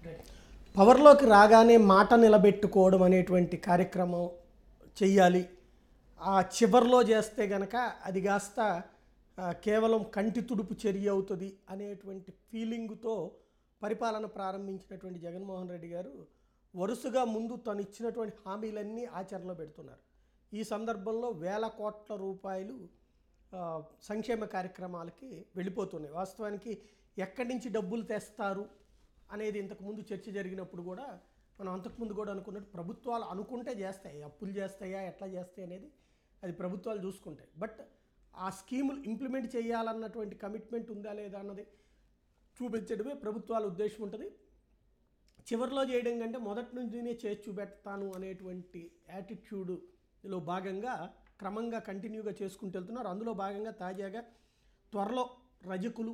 పవర్లోకి రాగానే మాట నిలబెట్టుకోవడం అనేటువంటి కార్యక్రమం చెయ్యాలి ఆ చివర్లో చేస్తే గనక అది కాస్త ఆ, కేవలం కంటి తుడుపు చర్య అవుతుంది అనేటువంటి ఫీలింగ్తో పరిపాలన ప్రారంభించినటువంటి జగన్మోహన్ రెడ్డి గారు వరుసగా ముందు తను ఇచ్చినటువంటి హామీలన్నీ ఆచరణలో పెడుతున్నారు ఈ సందర్భంలో వేల కోట్ల రూపాయలు ఆ, సంక్షేమ కార్యక్రమాలకి వెళ్ళిపోతున్నాయి వాస్తవానికి ఎక్కడి నుంచి డబ్బులు తెస్తారు అనేది ఇంతకుముందు చర్చ జరిగినప్పుడు కూడా మనం అంతకుముందు కూడా అనుకున్నట్టు ప్రభుత్వాలు అనుకుంటే చేస్తాయి అప్పులు చేస్తాయా ఎట్లా చేస్తాయి అనేది అది ప్రభుత్వాలు చూసుకుంటాయి బట్ ఆ స్కీములు ఇంప్లిమెంట్ చేయాలన్నటువంటి కమిట్మెంట్ ఉందా లేదా అన్నది చూపించడమే ప్రభుత్వాల ఉద్దేశం ఉంటుంది చివరిలో చేయడం కంటే మొదటి నుంచినే చేసి చూపెడతాను అనేటువంటి యాటిట్యూడ్లో భాగంగా క్రమంగా కంటిన్యూగా చేసుకుంటూ వెళ్తున్నారు అందులో భాగంగా తాజాగా త్వరలో రజకులు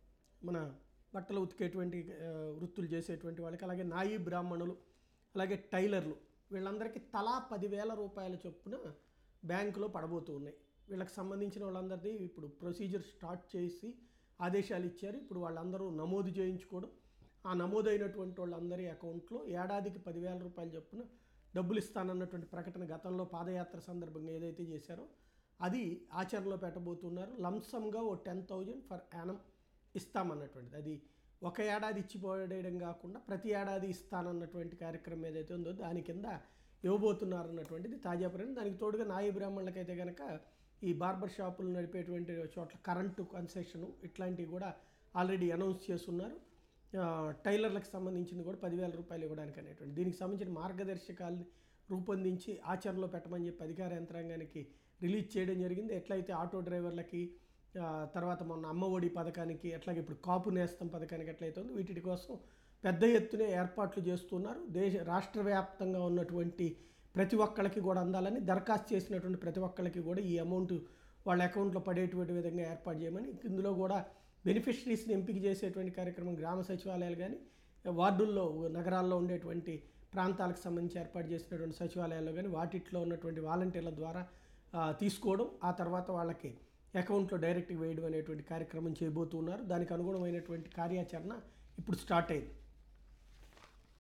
మన బట్టలు ఉతికేటువంటి ఆ, వృత్తులు చేసేటువంటి వాళ్ళకి అలాగే నాయి బ్రాహ్మణులు అలాగే టైలర్లు వీళ్ళందరికీ తలా పదివేల రూపాయల చొప్పున బ్యాంకులో పడబోతూ ఉన్నాయి వీళ్ళకి సంబంధించిన వాళ్ళందరిది ఇప్పుడు ప్రొసీజర్ స్టార్ట్ చేసి ఆదేశాలు ఇచ్చారు ఇప్పుడు వాళ్ళందరూ నమోదు చేయించుకోవడం ఆ నమోదైనటువంటి వాళ్ళందరి అకౌంట్లో ఏడాదికి పదివేల రూపాయలు చొప్పున డబ్బులు ఇస్తానన్నటువంటి ప్రకటన గతంలో పాదయాత్ర సందర్భంగా ఏదైతే చేశారో అది ఆచరణలో పెట్టబోతున్నారు లంసమ్గా ఓ టెన్ థౌజండ్ ఫర్ యానం ఇస్తామన్నటువంటిది అది ఒక ఏడాది ఇచ్చిపోయడం కాకుండా ప్రతి ఏడాది ఇస్తానన్నటువంటి కార్యక్రమం ఏదైతే ఉందో దాని కింద ఇవ్వబోతున్నారు అన్నటువంటిది తాజా పరిణామం దానికి తోడుగా నాయి బ్రాహ్మణులకైతే కనుక ఈ బార్బర్ షాపులు నడిపేటువంటి చోట్ల కరెంటు కన్సెషన్ ఇట్లాంటివి కూడా ఆల్రెడీ అనౌన్స్ చేస్తున్నారు ఆ, టైలర్లకు సంబంధించింది కూడా పదివేల రూపాయలు ఇవ్వడానికి అనేటువంటి దీనికి సంబంధించిన మార్గదర్శకాలని రూపొందించి ఆచరణలో పెట్టమని చెప్పి అధికార యంత్రాంగానికి రిలీజ్ చేయడం జరిగింది ఎట్లయితే ఆటో డ్రైవర్లకి ఆ, తర్వాత మొన్న అమ్మ ఒడి పథకానికి అట్లాగే ఇప్పుడు కాపు నేస్తం పథకానికి ఎట్లయితే ఉందో వీటి కోసం పెద్ద ఎత్తున ఏర్పాట్లు చేస్తున్నారు దేశ రాష్ట్ర వ్యాప్తంగా ఉన్నటువంటి ప్రతి ఒక్కళ్ళకి కూడా అందాలని దరఖాస్తు చేసినటువంటి ప్రతి ఒక్కళ్ళకి కూడా ఈ అమౌంట్ వాళ్ళ అకౌంట్లో పడేటువంటి విధంగా ఏర్పాటు చేయమని ఇందులో కూడా బెనిఫిషరీస్ని ఎంపిక చేసేటువంటి కార్యక్రమం గ్రామ సచివాలయాలు కానీ వార్డుల్లో నగరాల్లో ఉండేటువంటి ప్రాంతాలకు సంబంధించి ఏర్పాటు చేసినటువంటి సచివాలయాల్లో కానీ వాటిట్లో ఉన్నటువంటి వాలంటీర్ల ద్వారా ఆ, తీసుకోవడం ఆ తర్వాత వాళ్ళకి అకౌంట్లో డైరెక్ట్గా వేయడం అనేటువంటి కార్యక్రమం చేయబోతున్నారు దానికి అనుగుణమైనటువంటి కార్యాచరణ ఇప్పుడు స్టార్ట్ అయింది